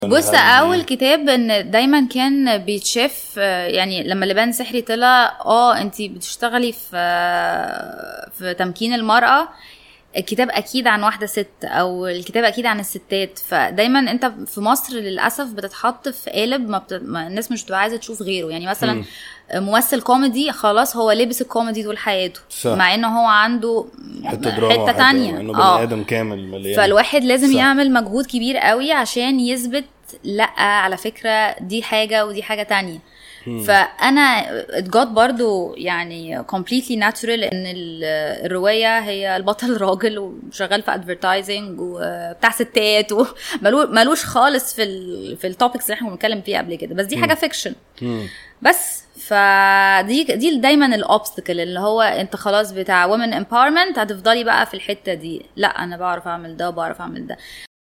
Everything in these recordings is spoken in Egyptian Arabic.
بص اول كتاب ان دايما كان بيتشاف آه، يعني لما لبان سحري طلع اه انت بتشتغلي في آه، في تمكين المراه الكتاب اكيد عن واحده ست او الكتاب اكيد عن الستات فدايما انت في مصر للاسف بتتحط في قالب ما, بت... ما الناس مش بتبقى عايزه تشوف غيره يعني مثلا مم. ممثل كوميدي خلاص هو لابس الكوميدي طول حياته صح. مع انه هو عنده حته دراما حته حتة تانية انه بني اه ادم كامل مليان فالواحد لازم صح. يعمل مجهود كبير قوي عشان يثبت لا على فكرة دي حاجة ودي حاجة تانية فانا اتجات برضو يعني completely natural ان ال- الروايه هي البطل راجل وشغال في ادفرتايزنج وبتاع ستات ومالوش خالص في ال في التوبكس اللي احنا بنتكلم فيها قبل كده بس دي حاجه فيكشن مم. بس فدي دي دايما الاوبستكل اللي هو انت خلاص بتاع women empowerment هتفضلي بقى في الحته دي لا انا بعرف اعمل ده وبعرف اعمل ده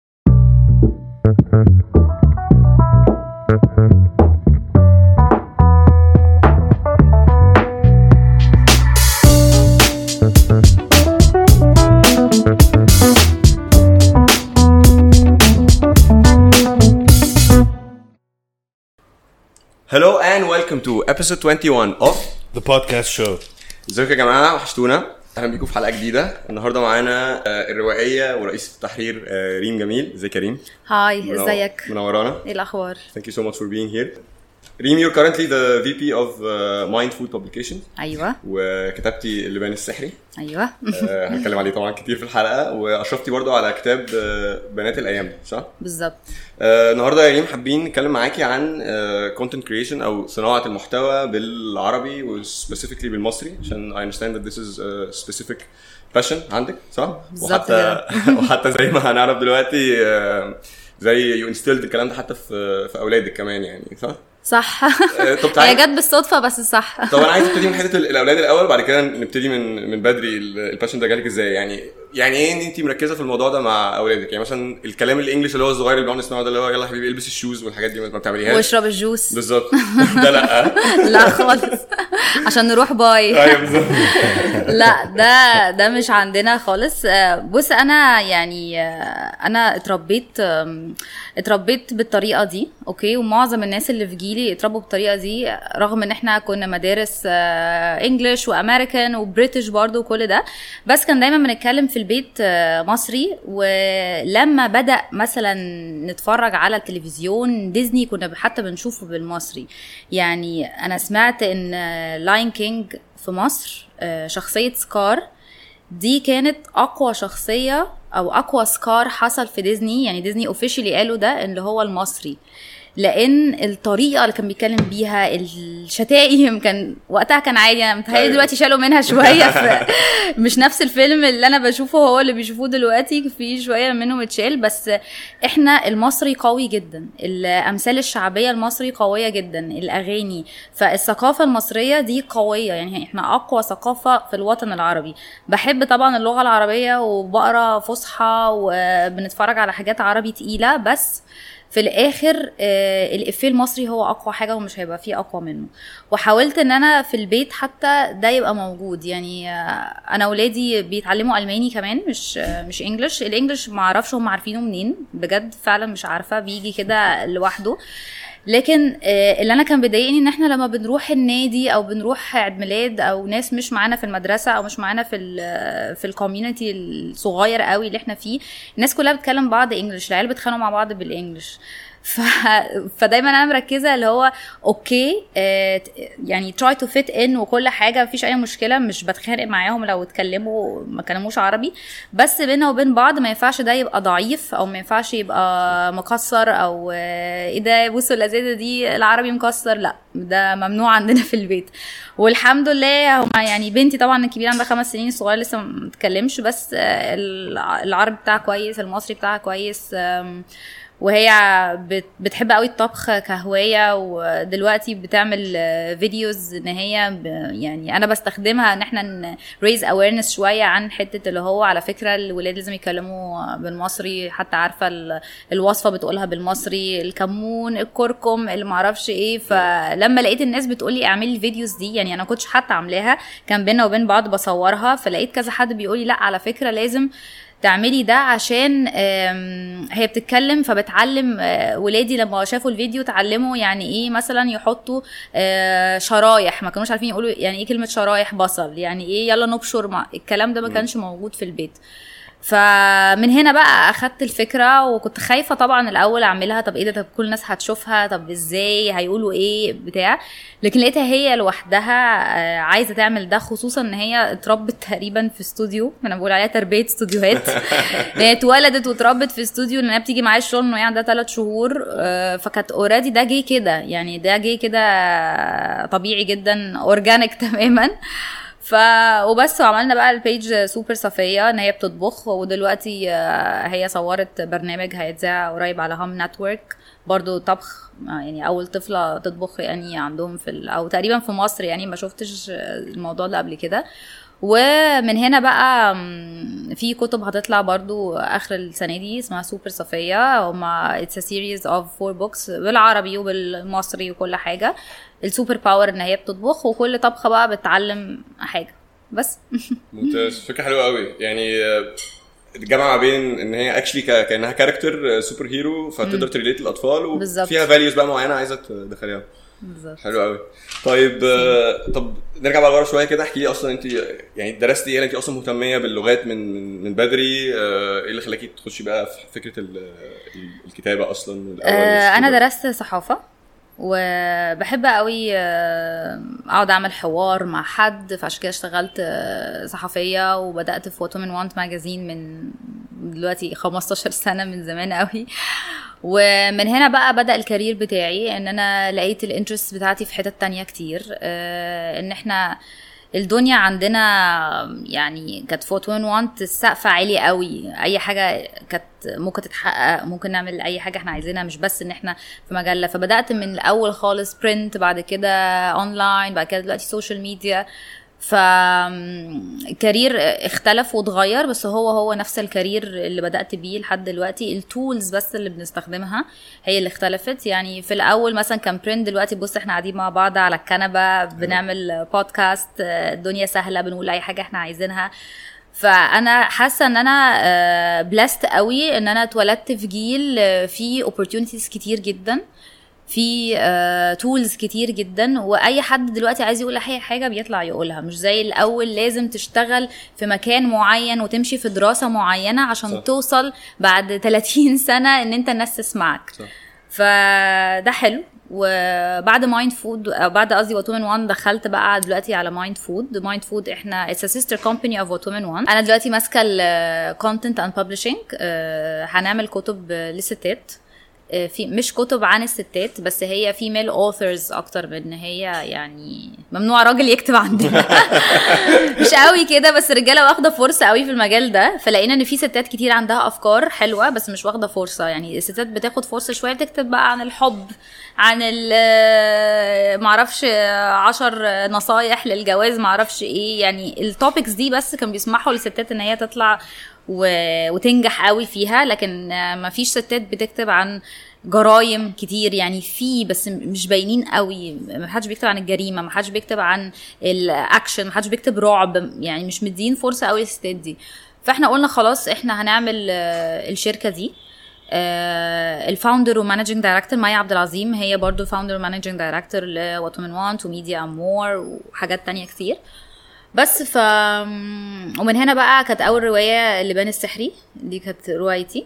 Hello and welcome to episode 21 of The podcast show ازيكم يا جماعه وحشتونا اهلا بيكم في حلقه جديده النهارده معانا آه، الروائيه ورئيس التحرير آه، ريم جميل ازيك يا ريم هاي منو- ازيك منورانا ايه الاخبار thank you so much for being here ريم you're currently the VP of uh, Mind Food Publications ايوه وكتبتي اللبان السحري ايوه آه، هنتكلم عليه طبعا كتير في الحلقه واشرفتي برضو على كتاب آه، بنات الايام صح؟ بالظبط آه، النهارده يا ريم حابين نتكلم معاكي عن كونتنت كريشن او صناعه المحتوى بالعربي وسبيسيفيكلي بالمصري عشان I understand that this is a specific passion عندك صح؟ بالظبط وحتى وحتى زي ما هنعرف دلوقتي آه، زي يو انستيلد الكلام ده حتى في في اولادك كمان يعني صح؟ صح آه، طب هي تعالي جت بالصدفه بس صح طب انا عايز ابتدي من حته ال- الاولاد الاول بعد كده نبتدي من من بدري ال- الباشن ده جالك ازاي يعني يعني ايه ان انت مركزه في الموضوع ده مع اولادك يعني مثلا الكلام الانجليش اللي هو الصغير اللي بنقعد نسمعه ده اللي هو يلا يا حبيبي البس الشوز والحاجات دي ما بتعمليهاش واشرب الجوس بالظبط ده لا لا خالص عشان نروح باي ايوه بالظبط لا ده ده مش عندنا خالص آه، بص انا يعني آه، انا اتربيت آم، اتربيت بالطريقه دي اوكي ومعظم الناس اللي في جيلي اتربوا بالطريقه دي رغم ان احنا كنا مدارس انجلش وامريكان وبريتش برضو وكل ده بس كان دايما بنتكلم في البيت آه، مصري ولما بدا مثلا نتفرج على التلفزيون ديزني كنا حتى بنشوفه بالمصري يعني انا سمعت ان لاين كينج في مصر آه، شخصيه سكار دي كانت اقوى شخصيه او اقوى سكار حصل في ديزني يعني ديزني اوفيشلي قالوا ده اللي هو المصري لان الطريقه اللي كان بيتكلم بيها الشتائم كان وقتها كان عادي انا متهيألي أيوة. دلوقتي شالوا منها شويه في مش نفس الفيلم اللي انا بشوفه هو اللي بيشوفوه دلوقتي في شويه منهم اتشال بس احنا المصري قوي جدا الامثال الشعبيه المصري قويه جدا الاغاني فالثقافه المصريه دي قويه يعني احنا اقوى ثقافه في الوطن العربي بحب طبعا اللغه العربيه وبقرا فصحى وبنتفرج على حاجات عربي تقيله بس في الاخر آه، الافيه المصري هو اقوى حاجه ومش هيبقى فيه اقوى منه وحاولت ان انا في البيت حتى ده يبقى موجود يعني آه، انا ولادي بيتعلموا الماني كمان مش آه، مش انجلش الانجليش ما اعرفش هم عارفينه منين بجد فعلا مش عارفه بيجي كده لوحده لكن آه، اللي انا كان بيضايقني ان احنا لما بنروح النادي او بنروح عيد ميلاد او ناس مش معانا في المدرسه او مش معانا في ال في الكوميونتي الصغير قوي اللي احنا فيه الناس كلها بتتكلم بعض انجلش العيال بيتخانقوا مع بعض بالانجلش ف... فدايما انا مركزه اللي هو اوكي آه ت- يعني try to fit in وكل حاجه مفيش اي مشكله مش بتخانق معاهم لو اتكلموا ما كلموش عربي بس بينا وبين بعض ما ينفعش ده يبقى ضعيف او ما ينفعش يبقى مكسر او آه، ايه ده بصوا اللذيذه دي العربي مكسر لا ده ممنوع عندنا في البيت والحمد لله هما يعني بنتي طبعا الكبيره عندها خمس سنين الصغير لسه ما بتتكلمش بس آه، الع- العربي بتاعها كويس المصري بتاعها كويس آم، وهي بت- بتحب قوي الطبخ كهوايه ودلوقتي بتعمل آه، فيديوز ان هي ب- يعني انا بستخدمها ان احنا ريز اويرنس شويه عن حته اللي هو على فكره الولاد لازم يتكلموا بالمصري حتى عارفه ال- الوصفه بتقولها بالمصري الكمون الكركم اللي معرفش ايه فلما لقيت الناس بتقولي اعملي الفيديوز دي يعني انا كنتش حتى عاملاها كان بينا وبين بعض بصورها فلقيت كذا حد بيقولي لا على فكره لازم تعملي ده عشان آم، هي بتتكلم فبتعلم آه، ولادي لما شافوا الفيديو اتعلموا يعني ايه مثلا يحطوا آه، شرايح ما كانوش عارفين يقولوا يعني ايه كلمه شرايح بصل يعني ايه يلا نبشر مع الكلام ده ما كانش موجود في البيت فمن هنا بقى اخدت الفكره وكنت خايفه طبعا الاول اعملها طب ايه ده طب كل الناس هتشوفها طب ازاي هيقولوا ايه بتاع لكن لقيتها هي لوحدها آه، عايزه تعمل ده خصوصا ان هي اتربت تقريبا في استوديو انا بقول عليها تربيه استوديوهات هي اتولدت واتربت في استوديو لان هي بتيجي معايا الشغل من وهي عندها ثلاث شهور آه، فكانت اوريدي ده جه كده يعني ده جه كده طبيعي جدا اورجانيك تماما ف وبس وعملنا بقى البيج سوبر صفية ان هي بتطبخ ودلوقتي آه، هي صورت برنامج هيتذاع قريب على هام نتورك برضو طبخ آه، يعني اول طفلة تطبخ يعني عندهم في ال... او تقريبا في مصر يعني ما شفتش آه، الموضوع ده قبل كده ومن هنا بقى مم، في كتب هتطلع برضو اخر السنه دي اسمها سوبر صفيه هما اتس سيريز اوف فور بوكس بالعربي وبالمصري وكل حاجه السوبر باور ان هي بتطبخ وكل طبخه بقى بتعلم حاجه بس ممتاز فكره حلوه قوي يعني آه، الجامعه ما بين ان هي اكشلي كانها كاركتر سوبر هيرو فتقدر تريليت الاطفال بالظبط. وفيها فاليوز بقى معينه عايزه تدخليها بالظبط حلو قوي طيب آه، طب نرجع بقى لورا شويه كده احكي لي اصلا انت يعني درستي ايه انت اصلا مهتميه باللغات من من, من بدري آه، ايه اللي خلاكي تخشي بقى في فكره ال- ال- الكتابه اصلا من الأول آه انا والكتابة؟ درست صحافه وبحب قوي آه، اقعد اعمل حوار مع حد فعشان كده اشتغلت آه، صحفيه وبدات في وات وومن وانت ماجازين من دلوقتي 15 سنه من زمان قوي ومن هنا بقى بدا الكارير بتاعي ان انا لقيت الانترست بتاعتي في حتت تانية كتير آه، ان احنا الدنيا عندنا يعني كانت فوت وين وانت السقف عالي قوي اي حاجه كانت ممكن تتحقق ممكن نعمل اي حاجه احنا عايزينها مش بس ان احنا في مجله فبدات من الاول خالص برنت بعد كده اونلاين بعد كده دلوقتي سوشيال ميديا فالكارير اختلف واتغير بس هو هو نفس الكارير اللي بدأت بيه لحد دلوقتي التولز بس اللي بنستخدمها هي اللي اختلفت يعني في الأول مثلا كان برنت دلوقتي بص احنا قاعدين مع بعض على الكنبة بنعمل بودكاست الدنيا سهلة بنقول أي حاجة احنا عايزينها فانا حاسه ان انا بلاست قوي ان انا اتولدت في جيل آه، فيه opportunities كتير جدا في تولز كتير جدا واي حد دلوقتي عايز يقول اي حاجه بيطلع يقولها مش زي الاول لازم تشتغل في مكان معين وتمشي في دراسه معينه عشان صح. صح. توصل بعد 30 سنه ان انت الناس تسمعك صح. فده حلو وبعد مايند فود او بعد قصدي وات وومن 1 دخلت بقى دلوقتي على مايند فود مايند فود احنا اتس سيستر كومباني اوف وات وومن 1 انا دلوقتي ماسكه الكونتنت اند ببلشنج هنعمل كتب للستات آه، في مش كتب عن الستات بس هي فيميل اوثرز اكتر من ان هي يعني ممنوع راجل يكتب عندنا مش قوي كده بس الرجاله واخده فرصه قوي في المجال ده فلقينا ان في ستات كتير عندها افكار حلوه بس مش واخده فرصه يعني الستات بتاخد فرصه شويه بتكتب بقى عن الحب عن ال معرفش عشر نصايح للجواز معرفش ايه يعني التوبكس دي بس كان بيسمحوا للستات ان هي تطلع و... وتنجح قوي فيها لكن ما فيش ستات بتكتب عن جرايم كتير يعني في بس م- مش باينين قوي ما حدش بيكتب عن الجريمه ما حدش بيكتب عن الاكشن ما حدش بيكتب رعب يعني مش مدين فرصه قوي للستات دي فاحنا قلنا خلاص احنا هنعمل آه، الشركه دي آه، الفاوندر ومانجنج دايركتور مايا عبد العظيم هي برضو فاوندر ومانجنج دايركتور لوات من وانت وميديا امور وحاجات تانية كتير بس ف ومن هنا بقى كانت اول روايه اللبان السحري دي كانت روايتي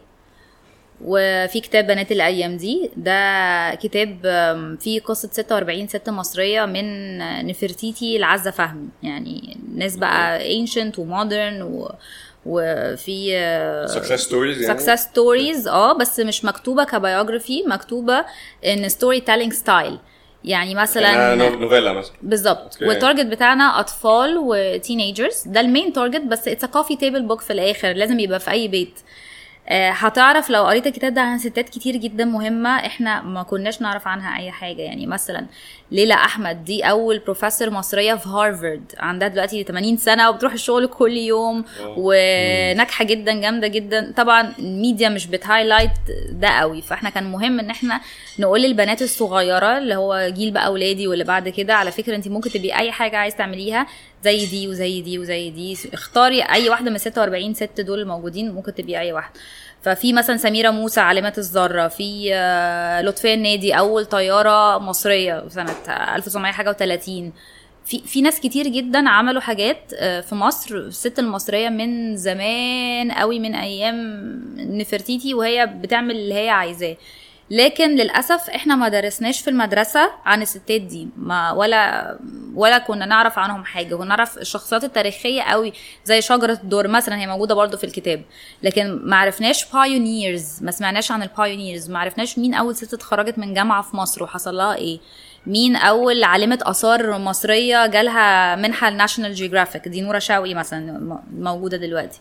وفي كتاب بنات الايام دي ده كتاب آم، فيه قصه 46 ست مصريه من نفرتيتي لعزه فهمي يعني ناس بقى ancient ومودرن و... وفي سكسس ستوريز يعني سكسس ستوريز اه بس مش مكتوبه كبايوجرافي مكتوبه ان ستوري تيلينج ستايل يعني مثلا كأنها نو- نوفيلا مثلا بالظبط أوكي. والتارجت بتاعنا اطفال وتينيجرز ده المين تارجت بس اتس كوفي تيبل بوك في الاخر لازم يبقى في اي بيت آه، هتعرف لو قريت الكتاب ده عن ستات كتير جدا مهمة احنا ما كناش نعرف عنها اي حاجة يعني مثلا ليلى احمد دي اول بروفيسور مصرية في هارفارد عندها دلوقتي 80 سنة وبتروح الشغل كل يوم وناجحة جدا جامدة جدا طبعا الميديا مش بتهايلايت ده قوي فاحنا كان مهم ان احنا نقول للبنات الصغيرة اللي هو جيل بقى اولادي واللي بعد كده على فكرة انت ممكن تبقي اي حاجة عايز تعمليها زي دي وزي دي وزي دي اختاري اي واحده من 46 ست دول الموجودين ممكن تبقي اي واحده ففي مثلا سميره موسى عالمه الذره في آه، لطفيه النادي اول طياره مصريه سنه 1900 حاجه و30 في في ناس كتير جدا عملوا حاجات آه، في مصر الست المصريه من زمان قوي من ايام نفرتيتي وهي بتعمل اللي هي عايزاه لكن للاسف احنا ما درسناش في المدرسه عن الستات دي ما ولا ولا كنا نعرف عنهم حاجه كنا نعرف الشخصيات التاريخيه قوي زي شجره الدور مثلا هي موجوده برضو في الكتاب لكن ما عرفناش بايونيرز ما سمعناش عن البايونيرز ما عرفناش مين اول ست اتخرجت من جامعه في مصر وحصل لها ايه مين اول عالمه اثار مصريه جالها منحه الناشونال جيوغرافيك دي نوره شوقي مثلا م- موجوده دلوقتي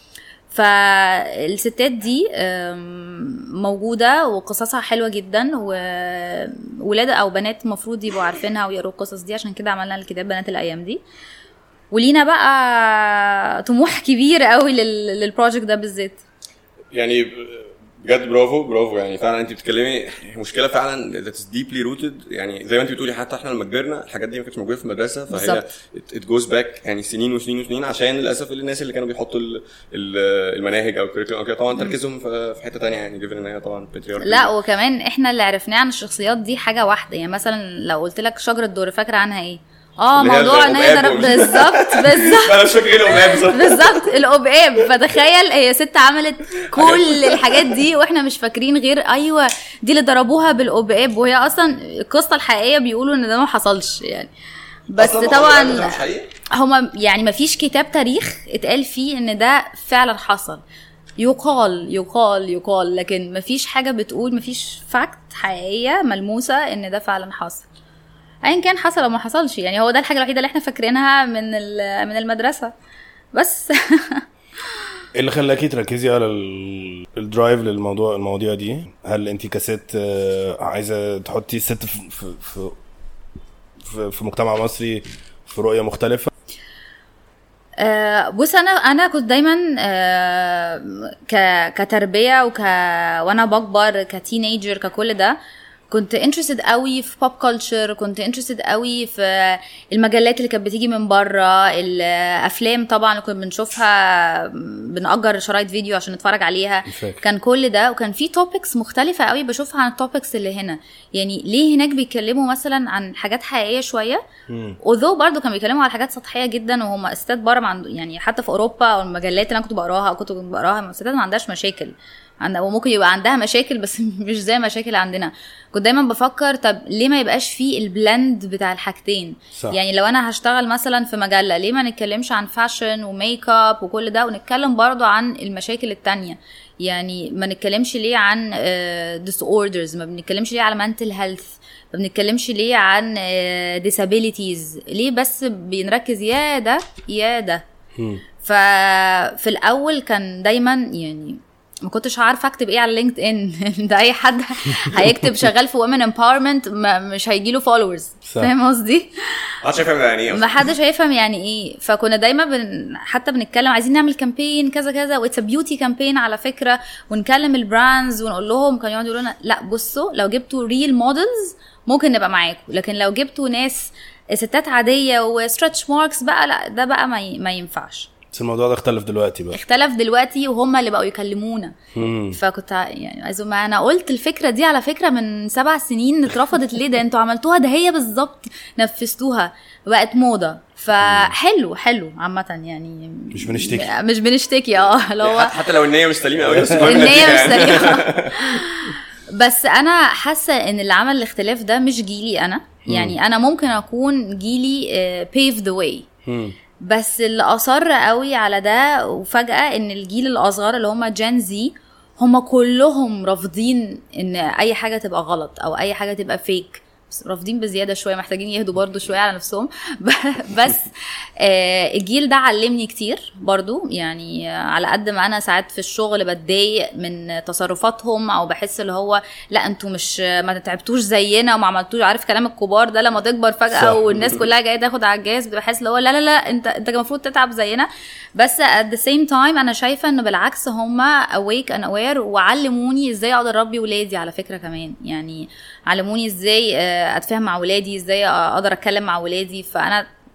فالستات دي أم، موجودة وقصصها حلوة جدا وولاد أو بنات المفروض يبقوا عارفينها ويقروا القصص دي عشان كده عملنا الكتاب بنات الأيام دي ولينا بقى طموح كبير قوي لل- للبروجكت ده بالذات يعني بجد برافو برافو يعني فعلا انت بتتكلمي مشكله فعلا ذاتس ديبلي روتد يعني زي ما انت بتقولي حتى احنا لما كبرنا الحاجات دي ما كانتش موجوده في المدرسه فهي بالظبط. ات جوز باك يعني سنين وسنين وسنين عشان للاسف الناس اللي كانوا بيحطوا ال- ال- المناهج او الكريكولم او كده طبعا تركيزهم في في حته تانية يعني جيفن ان هي طبعا patriarchy. لا وكمان احنا اللي عرفناه عن الشخصيات دي حاجة واحدة يعني مثلا لو قلت لك شجرة دور فاكرة عنها ايه؟ اه اللي هي موضوع ان هي الأبقاب ضرب- ومش- بالظبط بالظبط انا مش فاكر ايه الامهات بالظبط بالظبط القبقاب فتخيل هي ست عملت كل الحاجات دي واحنا مش فاكرين غير ايوه دي اللي ضربوها بالقبقاب وهي اصلا القصه الحقيقيه بيقولوا ان ده ما حصلش يعني بس أصلاً طبعا الموضوع ده مش حقيقي؟ هما يعني ما فيش كتاب تاريخ اتقال فيه ان ده فعلا حصل يقال يقال يقال لكن ما فيش حاجه بتقول ما فيش فاكت حقيقيه ملموسه ان ده فعلا حصل ايا كان حصل او ما حصلش يعني هو ده الحاجه الوحيده اللي احنا فاكرينها من ال- من المدرسه بس ايه اللي خلاكي تركزي على ال- الدرايف للموضوع المواضيع دي هل انت كست آه، عايزه تحطي الست في في في, في, في مجتمع مصري في رؤيه مختلفه آه، بص انا انا كنت دايما آه، ك كتربيه وك وانا بكبر كتينيجر ككل ده كنت انترستد قوي في بوب كلتشر كنت انترستد قوي في المجلات اللي كانت بتيجي من بره الافلام طبعا اللي كنا بنشوفها بنأجر شرايط فيديو عشان نتفرج عليها فاكر. كان كل ده وكان في توبكس مختلفه قوي بشوفها عن التوبكس اللي هنا يعني ليه هناك بيتكلموا مثلا عن حاجات حقيقيه شويه وذو برضو كانوا بيتكلموا على حاجات سطحيه جدا وهم استات بره ما عنده يعني حتى في اوروبا او المجلات اللي انا كنت بقراها او كنت بقراها الستات ما عندهاش مشاكل عندها وممكن يبقى عندها مشاكل بس مش زي مشاكل عندنا كنت دايما بفكر طب ليه ما يبقاش فيه البلند بتاع الحاجتين صح. يعني لو انا هشتغل مثلا في مجله ليه ما نتكلمش عن فاشن وميك اب وكل ده ونتكلم برضو عن المشاكل التانية يعني ما نتكلمش ليه عن ديس اوردرز ما بنتكلمش ليه على mental health ما بنتكلمش ليه عن disabilities ليه بس بنركز يا ده يا ده ففي الاول كان دايما يعني ما كنتش عارفه اكتب ايه على لينكد ان ده اي حد هيكتب شغال في وومن امباورمنت مش هيجي له فولورز صح. فاهم قصدي؟ ما حدش هيفهم يعني ايه ما أصلاً. حدش هيفهم يعني ايه فكنا دايما بن... حتى بنتكلم عايزين نعمل كامبين كذا كذا واتس بيوتي كامبين على فكره ونكلم البراندز ونقول لهم كانوا يقعدوا يقولوا لنا لا بصوا لو جبتوا ريل مودلز ممكن نبقى معاكم لكن لو جبتوا ناس ستات عاديه وستريتش ماركس بقى لا ده بقى ما, ي... ما ينفعش بس الموضوع ده اختلف دلوقتي بقى اختلف دلوقتي وهم اللي بقوا يكلمونا مم. فكنت ع- يعني عايزه ما انا قلت الفكره دي على فكره من سبع سنين اترفضت ليه ده انتوا عملتوها ده هي بالظبط نفذتوها بقت موضه فحلو حلو عامه يعني مش بنشتكي. مش بنشتكي اه اللي هو حتى لو النيه مش سليمه قوي بس المهم النية نتيجة مش يعني. سليمة بس انا حاسه ان اللي عمل الاختلاف ده مش جيلي انا يعني انا ممكن اكون جيلي بيف ذا واي مم. بس اللي اصر قوي على ده وفجاه ان الجيل الاصغر اللي هم جين زي هم كلهم رافضين ان اي حاجه تبقى غلط او اي حاجه تبقى فيك بس رافضين بزياده شويه محتاجين يهدوا برضو شويه على نفسهم بس آه، الجيل ده علمني كتير برضو يعني آه، على قد ما انا ساعات في الشغل بتضايق من تصرفاتهم او بحس اللي هو لا انتوا مش ما تعبتوش زينا وما عملتوش عارف كلام الكبار ده لما تكبر فجاه صح. والناس كلها جايه تاخد على الجهاز بحس اللي هو لا لا لا انت انت المفروض تتعب زينا بس at the same time انا شايفه ان بالعكس هم awake and aware وعلموني ازاي اقدر اربي ولادي على فكره كمان يعني علموني ازاي آه، اتفاهم مع ولادي ازاي اقدر اتكلم مع ولادي فانا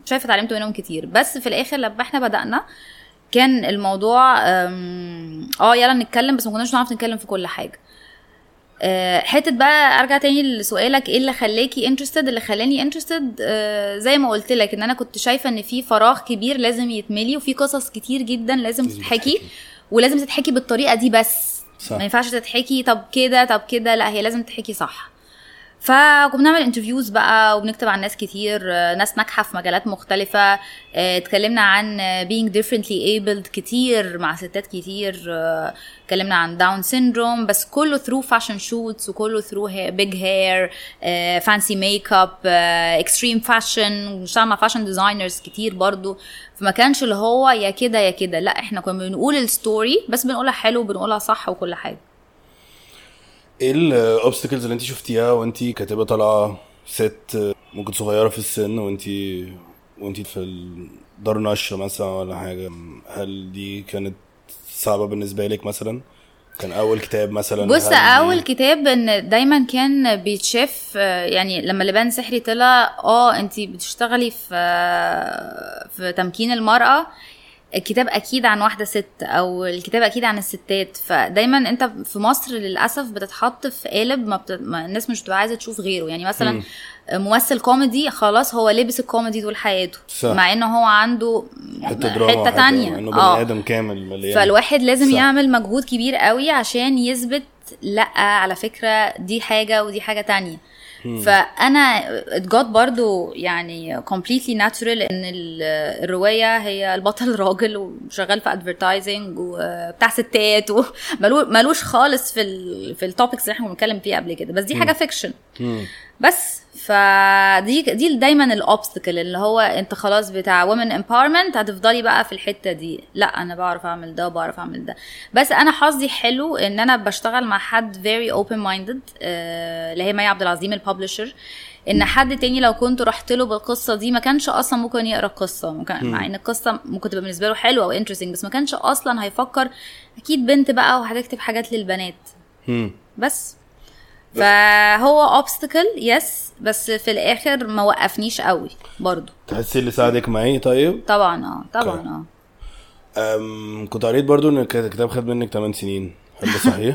شايفه اتعلمت منهم كتير بس في الاخر لما احنا بدانا كان الموضوع أم، اه يلا نتكلم بس ما كناش نعرف نتكلم في كل حاجه آه، حته بقى ارجع تاني لسؤالك ايه اللي خلاكي انترستد اللي خلاني انترستد زي ما قلت لك ان انا كنت شايفه ان في فراغ كبير لازم يتملي وفي قصص كتير جدا لازم لازم تتحكي تتحكي. ولازم تتحكي بالطريقه دي بس صح. ما ينفعش تتحكي طب كده طب كده لا هي لازم تتحكي صح فكنا بنعمل انترفيوز بقى وبنكتب عن ناس كتير آه، ناس ناجحه في مجالات مختلفه آه، اتكلمنا عن آه، being differently abled كتير مع ستات كتير آه، اتكلمنا عن داون سيندروم بس كله through fashion shoots وكله through hair, big hair آه، fancy makeup آه، extreme fashion واشتغل مع fashion designers كتير برضو فما كانش اللي هو يا كده يا كده لا احنا كنا بنقول الستوري بس بنقولها حلو وبنقولها صح وكل حاجه ايه الاوبستكلز اللي انت شفتيها وانت كاتبه طالعه ست ممكن صغيره في السن وانت وانت في دار نشر مثلا ولا حاجه هل دي كانت صعبه بالنسبه لك مثلا كان اول كتاب مثلا بص هل دي- اول كتاب ان دايما كان بيتشاف آه، يعني لما لبان سحري طلع اه انت بتشتغلي في آه، في تمكين المراه الكتاب اكيد عن واحده ست او الكتاب اكيد عن الستات فدايما انت في مصر للاسف بتتحط في قالب ما, بت... ما الناس مش بتبقى عايزه تشوف غيره يعني مثلا مم. ممثل كوميدي خلاص هو لابس الكوميدي طول حياته صح. مع ان هو عنده حته دراما حته وحتة- تانية انه بني ادم كامل مليان فالواحد لازم صح. يعمل مجهود كبير قوي عشان يثبت لا على فكرة دي حاجة ودي حاجة تانية فانا اتجات برضو يعني completely natural ان ال- الروايه هي البطل راجل وشغال في ادفرتايزنج وبتاع ستات ومالوش خالص في ال في التوبكس اللي احنا بنتكلم فيها قبل كده بس دي حاجه فيكشن مم. بس فدي دي دايما الاوبستكل اللي هو انت خلاص بتاع وومن امباورمنت هتفضلي بقى في الحته دي لا انا بعرف اعمل ده وبعرف اعمل ده بس انا حظي حلو ان انا بشتغل مع حد very open minded آه، اللي هي مي عبد العظيم الببلشر ان حد تاني لو كنت رحت له بالقصه دي ما كانش اصلا ممكن يقرا القصه ممكن مع ان القصه ممكن تبقى بالنسبه له حلوه او انترستنج بس ما كانش اصلا هيفكر اكيد بنت بقى وهتكتب حاجات للبنات مم. بس فهو اوبستكل يس بس في الاخر ما وقفنيش قوي برضو تحسي اللي ساعدك معي طيب طبعا اه طبعا أوكي. اه أم كنت قريت برضو ان الكتاب خد منك 8 سنين هل ده صحيح؟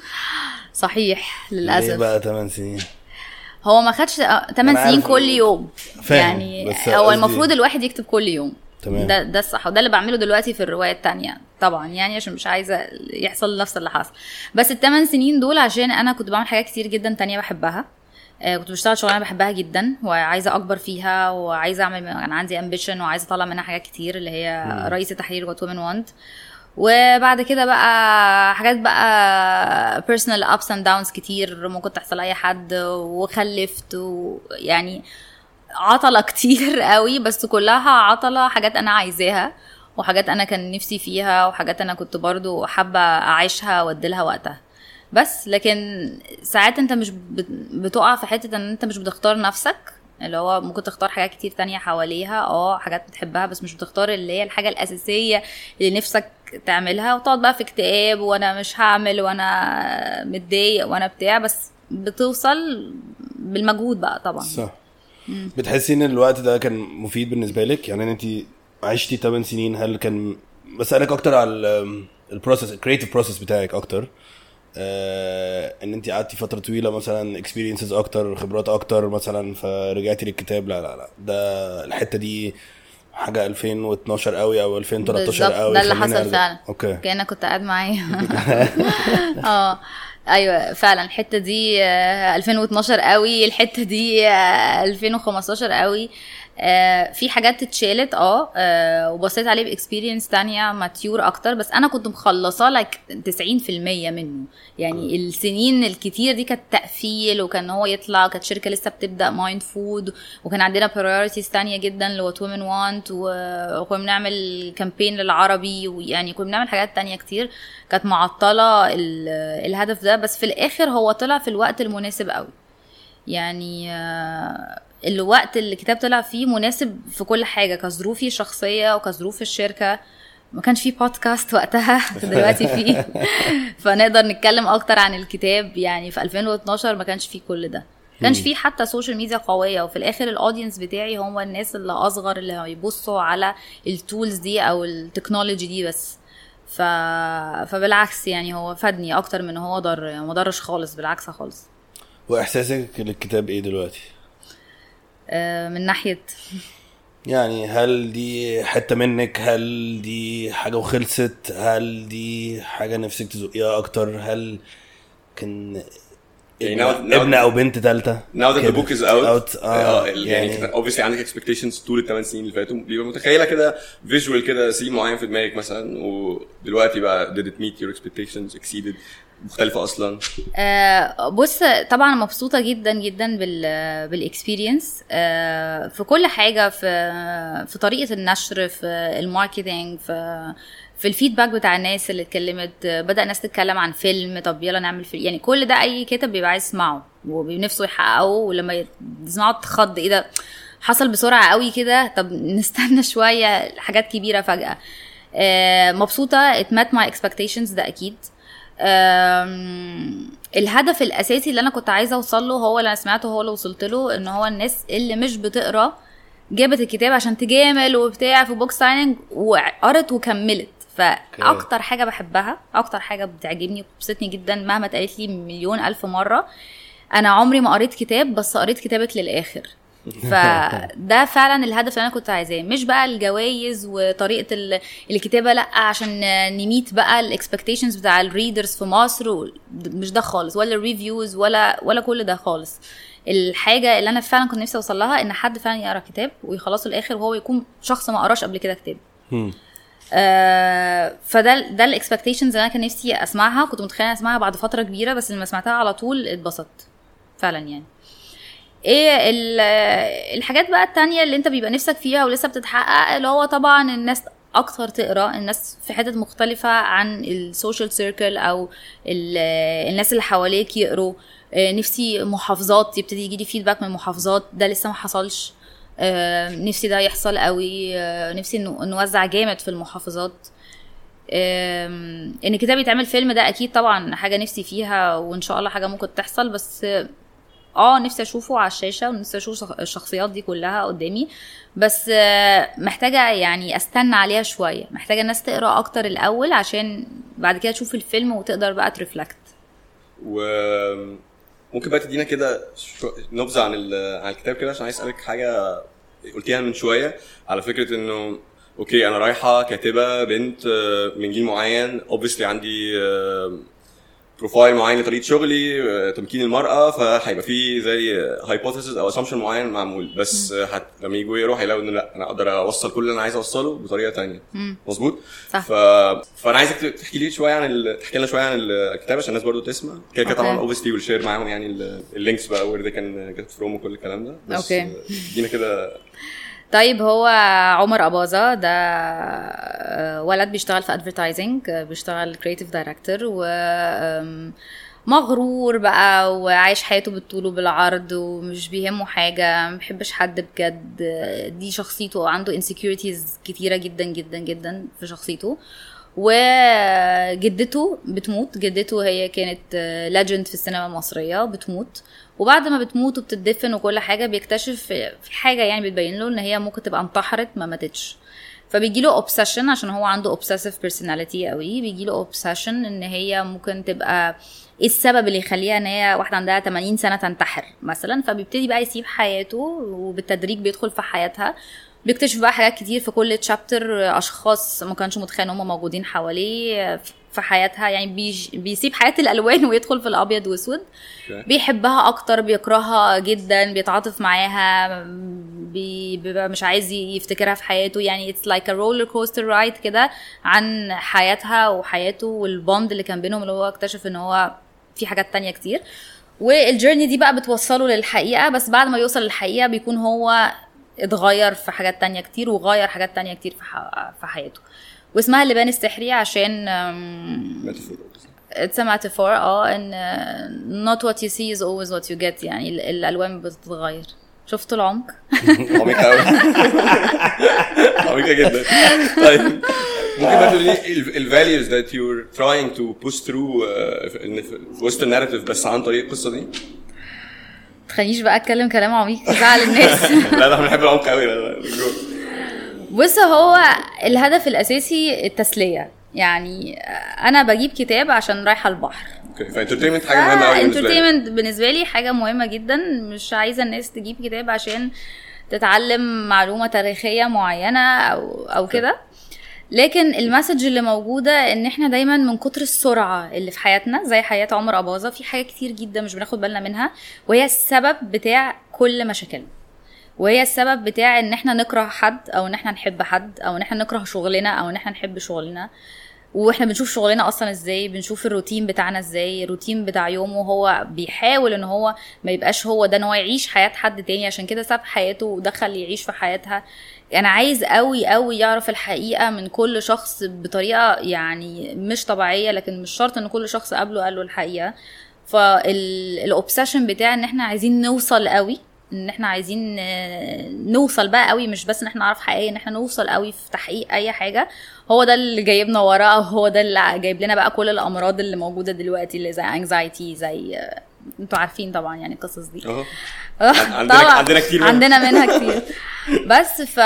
صحيح ليه للاسف بقى 8 سنين؟ هو ما خدش 8 أنا سنين عارف كل إن- يوم فاهم، يعني بس هو قصدي- المفروض الواحد يكتب كل يوم تمام. ده ده الصح وده اللي بعمله دلوقتي في الروايه التانية طبعا يعني عشان مش عايزه يحصل نفس اللي حصل بس الثمان سنين دول عشان انا كنت بعمل حاجات كتير جدا تانية بحبها آه، كنت بشتغل شغلانه بحبها جدا وعايزه اكبر فيها وعايزه اعمل انا عندي امبيشن وعايزه اطلع منها حاجات كتير اللي هي رئيسه تحرير وات وومن وانت وبعد كده بقى حاجات بقى personal ups and downs كتير ممكن تحصل اي حد وخلفت ويعني عطلة كتير قوي بس كلها عطلة حاجات انا عايزاها وحاجات انا كان نفسي فيها وحاجات انا كنت برضو حابة اعيشها واديلها وقتها بس لكن ساعات انت مش بت- بتقع في حتة ان انت مش بتختار نفسك اللي هو ممكن تختار حاجات كتير تانية حواليها اه حاجات بتحبها بس مش بتختار اللي هي الحاجة الأساسية اللي نفسك تعملها وتقعد بقى في اكتئاب وانا مش هعمل وانا متضايق وانا بتاع بس بتوصل بالمجهود بقى طبعا صح بتحسي ان الوقت ده كان مفيد بالنسبه لك يعني انت عشتي 8 سنين هل كان بسالك اكتر على البروسيس الكريتيف بروسيس بتاعك اكتر آه ان انت قعدتي فتره طويله مثلا اكسبيرينسز اكتر خبرات اكتر مثلا فرجعتي للكتاب لا لا لا ده الحته دي حاجه 2012 قوي او 2013 بالظبط قوي ده اللي خليني حصل أرجع. فعلا اوكي كانك كنت قاعد معايا اه ايوه فعلا الحته دي آه، 2012 قوي الحته دي آه، 2015 قوي آه، في حاجات اتشالت اه آه، وبصيت عليه باكسبيرينس تانية ماتيور اكتر بس انا كنت مخلصاه لايك 90% منه يعني السنين الكتير دي كانت تقفيل وكان هو يطلع وكانت شركه لسه بتبدا مايند فود وكان عندنا برايورتيز تانية جدا لوات وومن وانت وكنا بنعمل كامبين للعربي ويعني كنا بنعمل حاجات تانية كتير كانت معطله ال- الهدف ده بس في الاخر هو طلع في الوقت المناسب قوي يعني آه، الوقت اللي الكتاب طلع فيه مناسب في كل حاجه كظروفي الشخصيه وكظروف الشركه ما كانش في بودكاست وقتها دلوقتي فيه فنقدر نتكلم اكتر عن الكتاب يعني في 2012 ما كانش فيه كل ده كانش في حتى سوشيال ميديا قويه وفي الاخر الاودينس بتاعي هو الناس اللي اصغر اللي هيبصوا على التولز دي او التكنولوجي دي بس ف... فبالعكس يعني هو فادني اكتر من هو ضر يعني ما ضرش خالص بالعكس خالص واحساسك للكتاب ايه دلوقتي آه، من ناحيه يعني هل دي حته منك هل دي حاجه وخلصت هل دي حاجه نفسك تزقيها اكتر هل كان يعني ابن, now- now- ابن او بنت تالتة Now that the كده. book is out, out اه يعني, يعني يعني obviously عندك expectations طول الثمان سنين اللي فاتوا بيبقى متخيله كده فيجوال كده سين معين في دماغك مثلا ودلوقتي بقى did it meet your expectations exceeded مختلفه اصلا آه، بص طبعا مبسوطه جدا جدا بال بالاكسبيرينس آه، في كل حاجه في في طريقه النشر في الماركتينج في في الفيدباك بتاع الناس اللي اتكلمت آه، بدا ناس تتكلم عن فيلم طب يلا نعمل فيلم يعني كل ده اي كاتب بيبقى عايز يسمعه وبنفسه يحققه ولما يسمعه تخض ايه ده حصل بسرعه قوي كده طب نستنى شويه حاجات كبيره فجاه آه، مبسوطه it met my expectations ده اكيد أم، الهدف الاساسي اللي انا كنت عايزه اوصل له هو اللي انا سمعته هو اللي وصلت له ان هو الناس اللي مش بتقرا جابت الكتاب عشان تجامل وبتاع في بوك سايننج وقرت وكملت فاكتر حاجه بحبها اكتر حاجه بتعجبني وبتبسطني جدا مهما اتقالت لي مليون الف مره انا عمري ما قريت كتاب بس قريت كتابك للاخر فده فعلا الهدف اللي انا كنت عايزاه مش بقى الجوائز وطريقه ال- الكتابه لا عشان نميت بقى الاكسبكتيشنز بتاع الريدرز في مصر و- مش ده خالص ولا الريفيوز ولا ولا كل ده خالص الحاجه اللي انا فعلا كنت نفسي اوصل لها ان حد فعلا يقرا كتاب ويخلصه الاخر وهو يكون شخص ما قراش قبل كده كتاب مم. آه فده ده الاكسبكتيشنز اللي انا كان نفسي اسمعها كنت متخيله اسمعها بعد فتره كبيره بس لما سمعتها على طول اتبسطت فعلا يعني ايه ال- الحاجات بقى التانية اللي انت بيبقى نفسك فيها ولسه بتتحقق اللي هو طبعا الناس اكتر تقرا الناس في حتت مختلفة عن السوشيال سيركل او ال- الناس اللي حواليك يقروا آه، نفسي محافظات يبتدي يجي لي فيدباك من محافظات ده لسه ما حصلش آه، نفسي ده يحصل قوي آه، نفسي إنه- نوزع جامد في المحافظات آم، ان كتاب يتعمل فيلم ده اكيد طبعا حاجه نفسي فيها وان شاء الله حاجه ممكن تحصل بس آه، اه نفسي اشوفه على الشاشه ونفسي اشوف شخ- الشخصيات دي كلها قدامي بس آه، محتاجه يعني استنى عليها شويه محتاجه الناس تقرا اكتر الاول عشان بعد كده تشوف الفيلم وتقدر بقى ترفلكت وممكن بقى تدينا كده شو- نبذه عن ال- عن الكتاب كده عشان عايز اسالك حاجه قلتيها من شويه على فكره انه اوكي انا رايحه كاتبه بنت آه، من جيل معين اوبسلي عندي آه، بروفايل معين لطريقه شغلي آه، تمكين المراه فهيبقى في زي هايبوثيسز او اسامبشن معين معمول بس آه، هت... لما يجوا يقروا هيلاقوا انه لا انا اقدر اوصل كل اللي انا عايز اوصله بطريقه تانية مظبوط صح. ف... فانا عايزك تحكي لي شويه عن ال... تحكي لنا شويه عن الكتاب عشان الناس برضو تسمع كده كده أوكي. طبعا اوبسلي ويل شير معاهم يعني ال- اللينكس بقى وير ذي كان جيت فروم وكل الكلام ده بس أوكي. آه، ادينا كده طيب هو عمر أباظة ده آه، ولد بيشتغل في ادفرتايزنج بيشتغل كريتيف دايركتور و آم، مغرور بقى وعايش حياته بالطول وبالعرض ومش بيهمه حاجة مبيحبش حد بجد دي شخصيته عنده insecurities كتيرة جدا جدا جدا في شخصيته وجدته بتموت جدته هي كانت ليجند في السينما المصرية بتموت وبعد ما بتموت وبتدفن وكل حاجة بيكتشف في حاجة يعني بتبين له ان هي ممكن تبقى انتحرت ما ماتتش فبيجي له اوبسيشن عشان هو عنده اوبسيسيف بيرسوناليتي قوي بيجي له اوبسيشن ان هي ممكن تبقى ايه السبب اللي يخليها ان هي واحده عندها 80 سنه تنتحر مثلا فبيبتدي بقى يسيب حياته وبالتدريج بيدخل في حياتها بيكتشف بقى حاجات كتير في كل تشابتر اشخاص ما كانش متخيل ان هم موجودين حواليه في حياتها يعني بيج- بيسيب حياه الالوان ويدخل في الابيض واسود أوكي. بيحبها اكتر بيكرهها جدا بيتعاطف معاها بي- بيبقى مش عايز يفتكرها في حياته يعني اتس لايك ا رولر كوستر رايد كده عن حياتها وحياته والبوند اللي كان بينهم اللي هو اكتشف ان هو في حاجات تانية كتير والجيرني دي بقى بتوصله للحقيقة بس بعد ما يوصل للحقيقة بيكون هو اتغير في حاجات تانية كتير وغير حاجات تانية كتير في, ح... في حياته واسمها اللبان السحري عشان أم، ميتافور it's a metaphor اه ان uh, not what you see is always what you get يعني ال- الالوان بتتغير شفتوا العمق عميقة قوي عميقة جدا طيب ممكن بقى تقولي لي الفاليوز that you're trying to push through آه، في- إن في وسط الناريتيف بس عن طريق القصة دي تخلينيش بقى اتكلم كلام عميق يزعل الناس لا ده احنا بنحب العمق قوي ده بص هو الهدف الاساسي التسليه يعني انا بجيب كتاب عشان رايحه البحر اوكي فانترتينمنت حاجه مهمه قوي بالنسبه لي انترتينمنت بالنسبه لي حاجه مهمه جدا مش عايزه الناس تجيب كتاب عشان تتعلم معلومه تاريخيه معينه او او كده لكن المسج اللي موجوده ان احنا دايما من كتر السرعه اللي في حياتنا زي حياه عمر اباظه في حاجات كتير جدا مش بناخد بالنا منها وهي السبب بتاع كل مشاكلنا وهي السبب بتاع ان احنا نكره حد او ان احنا نحب حد او ان احنا نكره شغلنا او ان احنا نحب شغلنا واحنا بنشوف شغلنا اصلا ازاي بنشوف الروتين بتاعنا ازاي الروتين بتاع يومه هو بيحاول ان هو ما يبقاش هو ده ان هو يعيش حياه حد تاني عشان كده ساب حياته ودخل يعيش في حياتها انا عايز قوي قوي يعرف الحقيقه من كل شخص بطريقه يعني مش طبيعيه لكن مش شرط ان كل شخص قابله قال له الحقيقه فالاوبسيشن بتاع ان احنا عايزين نوصل قوي ان احنا عايزين آه، نوصل بقى قوي مش بس ان احنا نعرف حقيقه ان احنا نوصل قوي في تحقيق اي حاجه هو ده اللي جايبنا وراه او هو ده اللي جايب لنا بقى كل الامراض اللي موجوده دلوقتي اللي زي انكزايتي زي آه، انتوا عارفين طبعا يعني القصص دي اهو آه، عندنا- طبعاً. عندنا كتير منها. عندنا منها كتير بس ف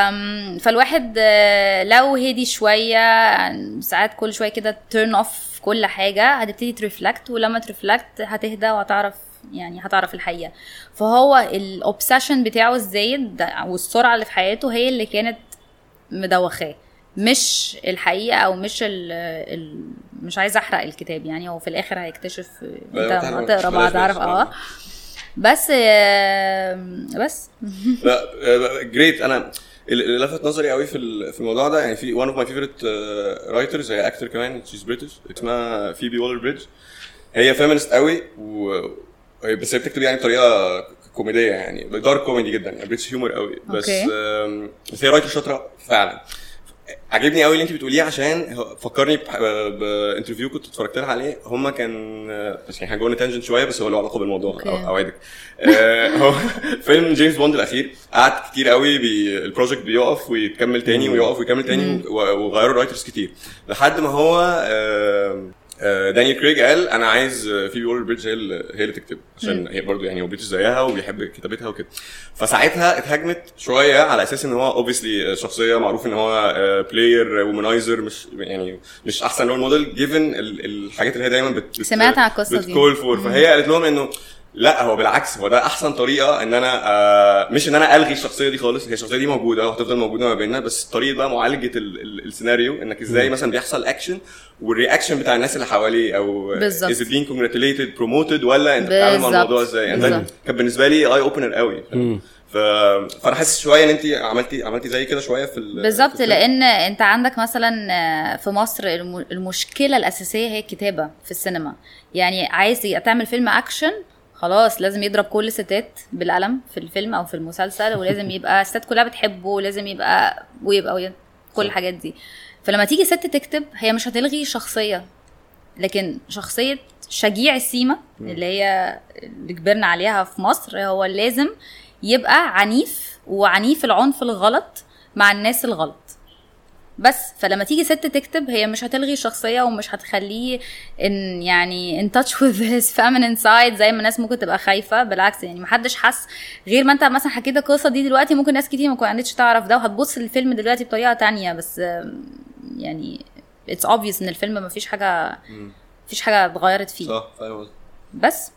فالواحد آه، لو هدي شويه ساعات كل شويه كده تيرن اوف كل حاجه هتبتدي ترفلكت ولما ترفلكت هتهدى وهتعرف يعني هتعرف الحقيقه فهو الاوبسيشن بتاعه الزايد ده- والسرعه اللي في حياته هي اللي كانت مدوخاه مش الحقيقه او مش ال ال مش عايزه احرق الكتاب يعني هو في الاخر هيكتشف لا، انت لا، ما بلاش- تقرا بلاش- بعد عارف بلاش. اه بس آه، بس لا جريت انا اللي لفت نظري قوي في ال- في الموضوع ده يعني في one of my favorite uh, writers هي اكتر كمان she's British اسمها فيبي وولر بريدج هي فيمينست قوي و هي- بس هي بتكتب يعني بطريقه كوميديه يعني دارك كوميدي جدا يعني بريتش هيومر قوي بس أوكي. آم، بس هي رايتر شاطره فعلا عجبني قوي اللي انت بتقوليه عشان هو- فكرني بح- بانترفيو كنت اتفرجت لها عليه هما كان بس يعني هنجو تانجنت شويه بس هو له علاقه بالموضوع أوكي. أو- اوعدك آه، هو فيلم جيمس بوند الاخير قعد كتير قوي بي البروجكت بيقف ويكمل تاني ويقف ويكمل تاني و- وغيروا رايترز كتير لحد ما هو آه، آه، دانيال كريج قال انا عايز آه، فيبي وولر بريدج هي اللي هي اللي تكتب عشان هي برضو يعني هو بريتش زيها وبيحب كتابتها وكده فساعتها اتهاجمت شويه على اساس ان هو اوبسلي شخصيه معروف ان هو بلاير وومنايزر مش يعني مش احسن رول موديل جيفن الحاجات اللي هي دايما بت بت- سمعت عن القصة دي. بتكول فور فهي قالت لهم انه لا هو بالعكس هو ده احسن طريقه ان انا آه مش ان انا الغي الشخصيه دي خالص هي الشخصيه دي موجوده وهتفضل موجوده ما بيننا بس طريقه بقى معالجه ال ال السيناريو انك ازاي مثلا بيحصل اكشن والرياكشن بتاع الناس اللي حواليه او بالظبط. is it being congratulated promoted ولا انت بتتعامل مع بالظبط. الموضوع ازاي يعني ده بالظبط. كان بالنسبه لي اي اوبنر قوي فاهم؟ ف... فانا حاسس شويه ان انت عملتي عملتي زي كده شويه في ال- بالظبط في الفيلم. لان انت عندك مثلا آه، في مصر الم- المشكله الاساسيه هي الكتابه في السينما يعني عايز تعمل فيلم اكشن خلاص لازم يضرب كل الستات بالقلم في الفيلم او في المسلسل ولازم يبقى الستات كلها بتحبه ولازم يبقى ويبقى, ويبقى كل الحاجات دي فلما تيجي ست تكتب هي مش هتلغي شخصيه لكن شخصيه شجيع السيما اللي هي اللي كبرنا عليها في مصر هو لازم يبقى عنيف وعنيف العنف الغلط مع الناس الغلط بس فلما تيجي ست تكتب هي مش هتلغي الشخصية ومش هتخليه ان يعني in touch with his feminine side زي ما الناس ممكن تبقى خايفة بالعكس يعني محدش حس غير ما انت مثلا حكيت القصة دي دلوقتي ممكن ناس كتير ما كانتش تعرف ده وهتبص للفيلم دلوقتي بطريقة تانية بس آم، يعني it's obvious ان الفيلم مفيش حاجة مفيش حاجة اتغيرت فيه صح فاهم قصدك. بس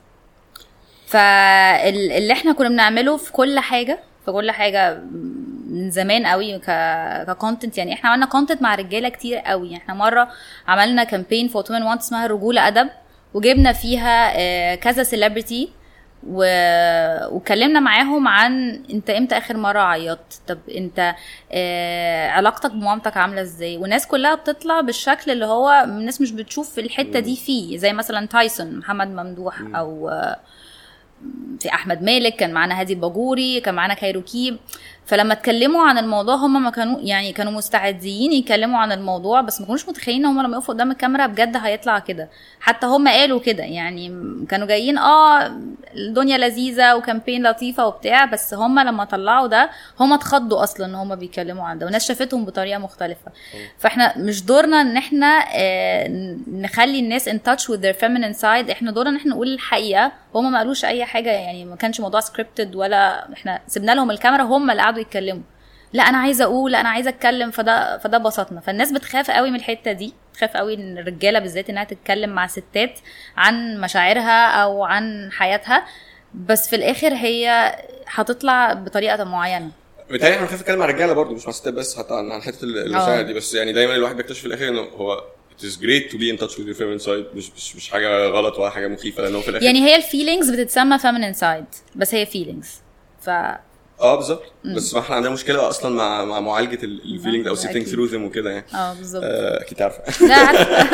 فاللي احنا كنا بنعمله في كل حاجه في كل حاجه من زمان قوي ك ككونتنت يعني احنا عملنا كونتنت مع رجاله كتير قوي احنا مره عملنا كامبين فور وومن وانت اسمها الرجوله ادب وجبنا فيها آه، كذا سيلبرتي و... واتكلمنا معاهم عن انت امتى اخر مره عيطت طب انت آه علاقتك بمامتك عامله ازاي والناس كلها بتطلع بالشكل اللي هو الناس مش بتشوف الحته دي فيه زي مثلا تايسون محمد ممدوح او آه، في احمد مالك كان معانا هادي الباجوري كان معانا كايروكيب فلما اتكلموا عن الموضوع هم ما كانوا يعني كانوا مستعدين يتكلموا عن الموضوع بس ما كانوش متخيلين ان هم لما يقفوا قدام الكاميرا بجد هيطلع كده حتى هم قالوا كده يعني كانوا جايين اه الدنيا لذيذه وكامبين لطيفه وبتاع بس هم لما طلعوا ده هم اتخضوا اصلا ان هم بيتكلموا عن ده والناس شافتهم بطريقه مختلفه فاحنا مش دورنا ان احنا آه نخلي الناس in touch with their feminine side احنا دورنا ان احنا نقول الحقيقه وهم ما قالوش اي حاجه يعني ما كانش موضوع سكريبتد ولا احنا سيبنا لهم الكاميرا هم اللي قعدوا يتكلموا لا انا عايزه اقول لا انا عايزه اتكلم فده فده بسطنا فالناس بتخاف قوي من الحته دي بتخاف قوي ان الرجاله بالذات انها تتكلم مع ستات عن مشاعرها او عن حياتها بس في الاخر هي هتطلع بطريقه معينه بالتالي احنا بنخاف نتكلم مع الرجاله برضه مش مع الستات بس حتى عن عن حته المشاعر دي بس يعني دايما الواحد بيكتشف في الاخر انه هو it is great to be in touch with your feminine side مش مش مش حاجه غلط ولا حاجه مخيفه لانه في الاخر يعني هي الفيلينجز بتتسمى feminine side بس هي feelings ف اه بالظبط بس ما احنا عندنا مشكله اصلا مع مع معالجه الفيلينج او سيتنج أكيد. ثرو ذم وكده يعني اه بالظبط آه، اكيد عارفه لا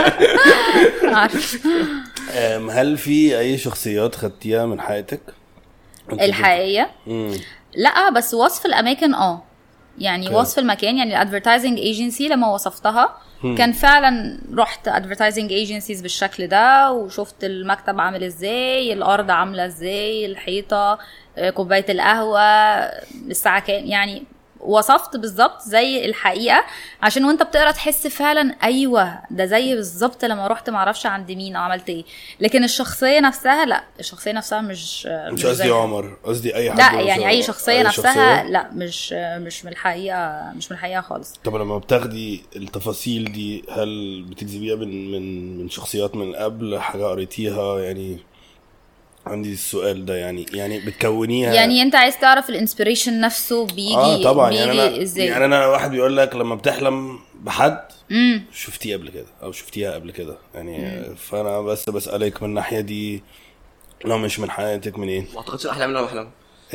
عارفه عارفه أم، هل في اي شخصيات خدتيها من حياتك أنت الحقيقيه مم. لا بس وصف الاماكن اه يعني أوكي. وصف المكان يعني الادفرتايزنج ايجنسي لما وصفتها كان فعلا رحت ادفرتايزنج ايجنسيز بالشكل ده وشفت المكتب عامل ازاي الارض عامله ازاي الحيطه آه، كوبايه القهوه الساعه كام يعني وصفت بالظبط زي الحقيقه عشان وانت بتقرا تحس فعلا ايوه ده زي بالظبط لما رحت معرفش عند مين او عملت ايه لكن الشخصيه نفسها لا الشخصيه نفسها مش مش زي قصدي عمر قصدي اي حد لا مثلاً، يعني اي شخصيه أي نفسها شخصية. لا مش مش من الحقيقه مش من الحقيقه خالص طب لما بتاخدي التفاصيل دي هل بتجذبيها من من من شخصيات من قبل حاجه قريتيها يعني عندي السؤال ده يعني يعني بتكونيها يعني انت عايز تعرف الانسبيريشن نفسه بيجي اه طبعا بيجي يعني انا ازاي يعني انا واحد بيقول لك لما بتحلم بحد امم شفتيه قبل كده او شفتيها قبل كده يعني فانا بس بسالك من الناحيه دي لو مش من حياتك منين ما اعتقدش الاحلام اللي انا بحلمها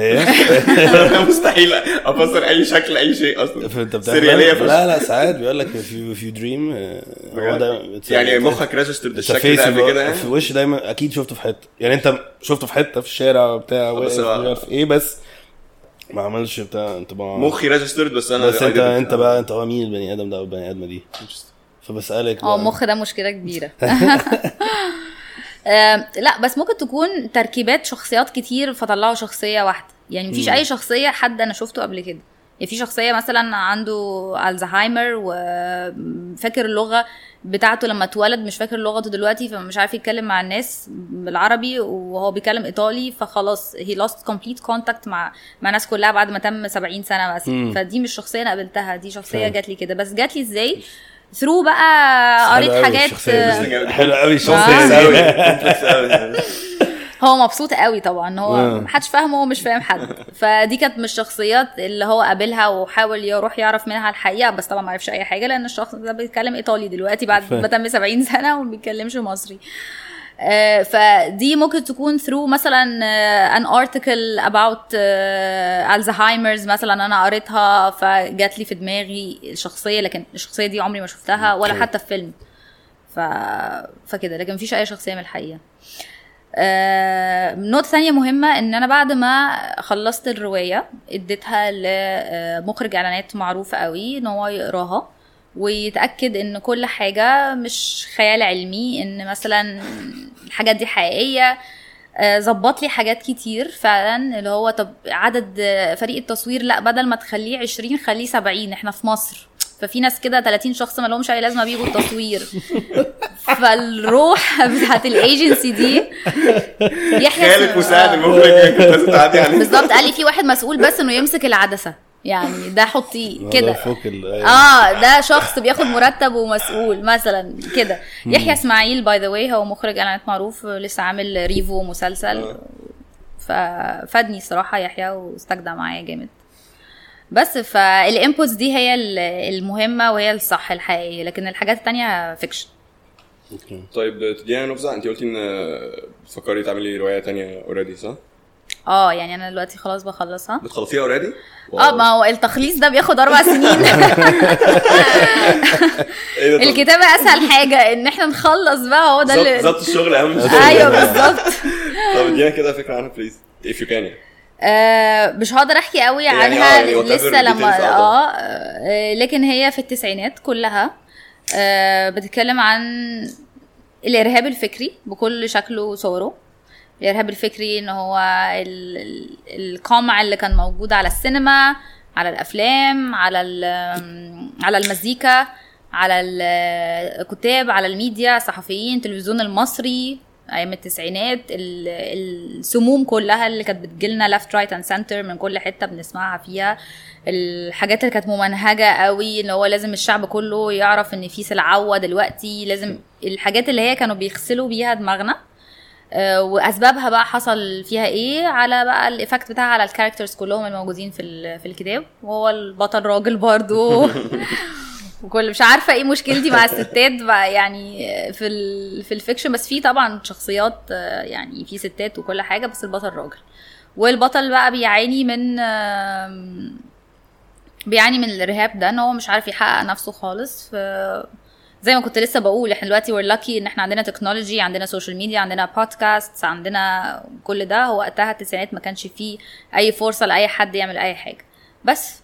ايه مستحيل افسر اي شكل اي شيء اصلا فانت بتحلم سرياليه فشخ. لا لا ساعات بيقول لك if you, if you dream آه، هو ده it's يعني a- مخك ريجسترد it's a الشكل ده face قبل كده في يعني وش دايما اكيد شفته في حته يعني انت شفته في حته في الشارع بتاع بس واقف هو- مش عارف ايه بس ما عملش بتاع انطباع مخي ريجسترد بس انا بس I انت didn't. انت بقى انت هو مين البني ادم ده او البني ادمه دي فبسالك اه بقى. المخ ده مشكله كبيره آم، لا بس ممكن تكون تركيبات شخصيات كتير فطلعوا شخصيه واحده يعني مفيش اي شخصيه حد انا شفته قبل كده يعني في شخصيه مثلا عنده الزهايمر وفاكر اللغه بتاعته لما اتولد مش فاكر لغته دلوقتي فمش عارف يتكلم مع الناس بالعربي وهو بيتكلم ايطالي فخلاص هي lost complete contact مع مع الناس كلها بعد ما تم 70 سنه مثلا مم. فدي مش شخصيه انا قابلتها دي شخصيه فاهم. جات لي كده بس جات لي ازاي ثرو بقى حلوة قريت أوي حاجات الشخصية دي. آه. حلوه قوي كومبلكس الشخصيه قوي دي كومبلكس قوي هو مبسوط قوي طبعا هو آه. محدش فاهمه ومش فاهم حد فدي كانت من الشخصيات اللي هو قابلها وحاول يروح يعرف منها الحقيقه بس طبعا ما عرفش اي حاجه لان الشخص ده بيتكلم ايطالي دلوقتي بعد فاهم. ما تم 70 سنه وما بيتكلمش مصري آه، فدي ممكن تكون ثرو مثلا ان ارتكل اباوت الزهايمرز مثلا انا قريتها فجات لي في دماغي الشخصيه لكن الشخصيه دي عمري ما شفتها ولا أوكي. حتى في فيلم ف... فكده لكن مفيش اي شخصيه من الحقيقه آه، نقطة ثانية مهمة ان انا بعد ما خلصت الرواية اديتها لمخرج اعلانات معروف قوي ان هو يقراها ويتأكد ان كل حاجة مش خيال علمي ان مثلا الحاجات دي حقيقية آه، ظبط لي حاجات كتير فعلا اللي هو طب عدد آه، فريق التصوير لا بدل ما تخليه 20 خليه 70 احنا في مصر ففي ناس كده 30 شخص ما لهمش اي لازمه بيجوا التصوير فالروح بتاعت الايجنسي دي يحيى خالد سن- مساعد آه. المخرج كنت لازم تعدي عليه بالظبط قال لي في واحد مسؤول بس انه يمسك العدسه يعني ده حطيه كده فوق ال- اه ده شخص بياخد مرتب ومسؤول مثلا كده يحيى اسماعيل باي ذا واي هو مخرج اعلانات معروف لسه عامل ريفو مسلسل ففادني الصراحه يحيى واستجدع معايا جامد بس فالانبوتس دي هي ال- المهمه وهي الصح الحقيقيه لكن الحاجات التانية فيكشن أوكي. طيب تدينا نبذه انت قلتي ان بتفكري تعملي روايه تانية اوريدي صح؟ اه يعني انا دلوقتي خلاص بخلصها بتخلصيها اوريدي؟ اه ما هو التخليص ده بياخد اربع سنين ايه ده طب- الكتابه اسهل حاجه ان احنا نخلص بقى هو ده بالظبط اللي بالظبط الشغل اهم من الشغل ايوه بالظبط طب ادينا كده فكره عنها بليز if you can يعني آه مش هقدر احكي قوي يعني عنها آه، يعني whatever لسه details لما أقدر. اه آه، لكن هي في التسعينات كلها آه بتتكلم عن الارهاب الفكري بكل شكله وصوره الارهاب الفكري ان هو ال- ال- القمع اللي كان موجود على السينما على الافلام على ال- على المزيكا على الكتاب على الميديا الصحفيين التلفزيون المصري ايام التسعينات ال- السموم كلها اللي كانت بتجيلنا ليفت رايت اند سنتر من كل حته بنسمعها فيها الحاجات اللي كانت ممنهجه قوي اللي هو لازم الشعب كله يعرف ان في سلعوه دلوقتي لازم الحاجات اللي هي كانوا بيغسلوا بيها دماغنا آه، واسبابها بقى حصل فيها ايه على بقى الايفكت بتاعها على الكاركترز كلهم الموجودين في ال- في الكتاب وهو البطل راجل برضو وكل مش عارفه ايه مشكلتي مع الستات بقى يعني في ال في الفيكشن بس في طبعا شخصيات آه، يعني في ستات وكل حاجه بس البطل راجل والبطل بقى بيعاني من آم، بيعاني من الارهاب ده ان هو مش عارف يحقق نفسه خالص ف زي ما كنت لسه بقول احنا دلوقتي وير لاكي ان احنا عندنا تكنولوجي عندنا سوشيال ميديا عندنا بودكاست عندنا كل ده هو وقتها التسعينات ما كانش فيه اي فرصه لاي حد يعمل اي حاجه بس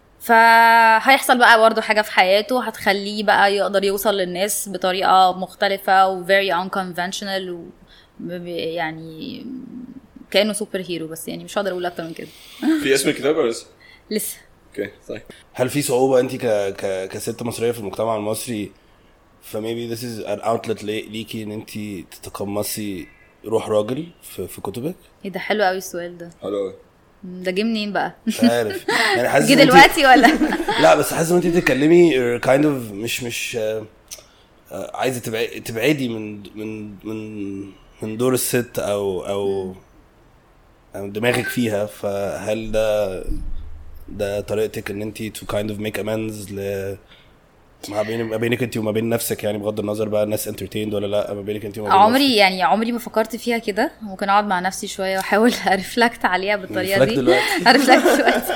فهيحصل بقى برضه حاجه في حياته هتخليه بقى يقدر يوصل للناس بطريقه مختلفه و very unconventional و ب- يعني كانه سوبر هيرو بس يعني مش هقدر اقول اكتر من كده في اسم الكتاب ولا لسه؟ لسه اوكي طيب هل في صعوبة انت ك... ك... كست مصرية في المجتمع المصري فميبي this is an outlet لي- ليكي ان انت تتقمصي روح راجل في, في كتبك ايه ده حلو قوي السؤال ده حلو قوي ده جه منين بقى مش عارف يعني حاسس جه إن انت- دلوقتي ولا لا بس حاسس ان انت بتتكلمي you're kind of مش مش آه، آه، عايزه تبعدي تبعدي من من من من دور الست او او أو دماغك فيها فهل ده ده طريقتك ان انت to kind of make amends ل ما بين ما بينك انت وما بين نفسك يعني بغض النظر بقى الناس entertained ولا لا ما بينك انت وما بين عمري يعني عمري ما فكرت فيها كده ممكن اقعد مع نفسي شويه واحاول ارفلكت عليها بالطريقه رفلكت دي دلوقتي. ارفلكت دلوقتي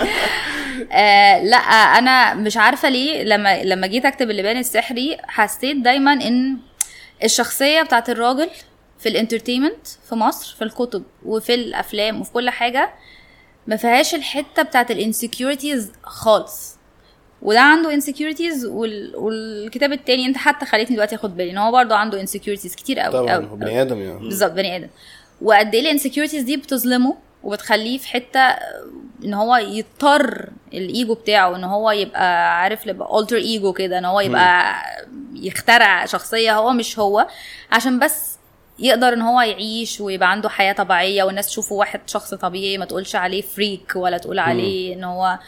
آه لا انا مش عارفه ليه لما لما جيت اكتب اللبان السحري حسيت دايما ان الشخصيه بتاعت الراجل في الانترتينمنت في مصر في الكتب وفي الافلام وفي كل حاجه ما فيهاش الحته بتاعت الانسكيورتيز خالص وده عنده انسكيورتيز وال... والكتاب التاني انت حتى خليتني دلوقتي اخد بالي ان هو برضه عنده انسكيورتيز كتير قوي طبعا قوي هو بني ادم يعني بالظبط بني ادم وقد ايه الانسكيورتيز دي بتظلمه وبتخليه في حته ان هو يضطر الايجو بتاعه ان هو يبقى عارف يبقى التر ايجو كده ان هو يبقى يخترع شخصيه هو مش هو عشان بس يقدر ان هو يعيش ويبقى عنده حياه طبيعيه والناس تشوفه واحد شخص طبيعي ما تقولش عليه فريك ولا تقول عليه ان هو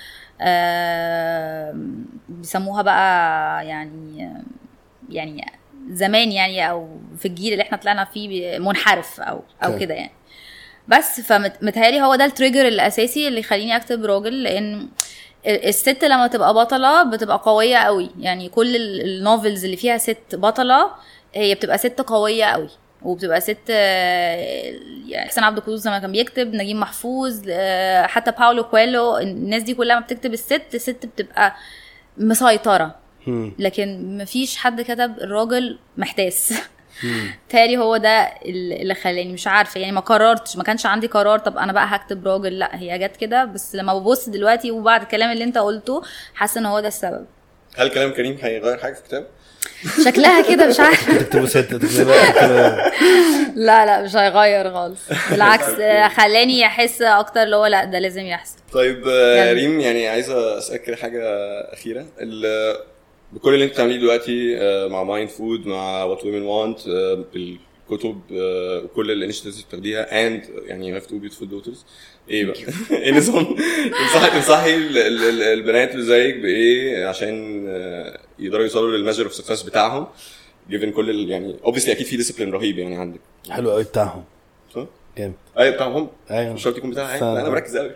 آه بيسموها بقى يعني يعني زمان يعني او في الجيل اللي احنا طلعنا فيه بي- منحرف او او اوكي. كده يعني بس فمتهيألي هو ده التريجر الاساسي اللي يخليني اكتب راجل لان ال- الست لما تبقى بطله بتبقى قويه قوي يعني كل ال- النوفلز اللي فيها ست بطله هي بتبقى ست قويه قوي وبتبقى ست آه، يعني حسين عبد القدوس لما كان بيكتب نجيب محفوظ آه، حتى باولو كويلو الناس دي كلها ما بتكتب الست الست بتبقى مسيطره مم. لكن مفيش حد كتب الراجل محتاس تالي هو ده ال- اللي خلاني مش عارفه يعني ما قررتش ما كانش عندي قرار طب انا بقى هكتب راجل لا هي جت كده بس لما ببص دلوقتي وبعد الكلام اللي انت قلته حاسه ان هو ده السبب هل كلام كريم هيغير حاجه في الكتاب؟ شكلها كده مش عارفه تكتبوا ست تكتبوا تكتبوا- لا لا مش هيغير خالص بالعكس آه، خلاني احس اكتر اللي هو لا ده لازم يحصل طيب آه، يلا. ريم يعني عايز اسالك كده حاجه اخيره ال- بكل اللي انت بتعمليه دلوقتي آه، مع مايند فود مع وات ويمن وانت بالكتب آه، وكل الانشيتيفز اللي بتاخديها اند يعني يو هاف تو بيوتيفول دوترز ايه بقى؟ ايه نظام تنصحي تنصحي ال- ال- ال- البنات اللي زيك بايه عشان آه، يقدروا يوصلوا للميجر اوف سكسس بتاعهم given كل ال- يعني اوبسلي اكيد في ديسيبلين رهيب يعني عندك حلو قوي بتاعهم صح؟ جامد ايوه بتاعهم ايوه مش شرط يكون بتاعي صح. لا انا مركز قوي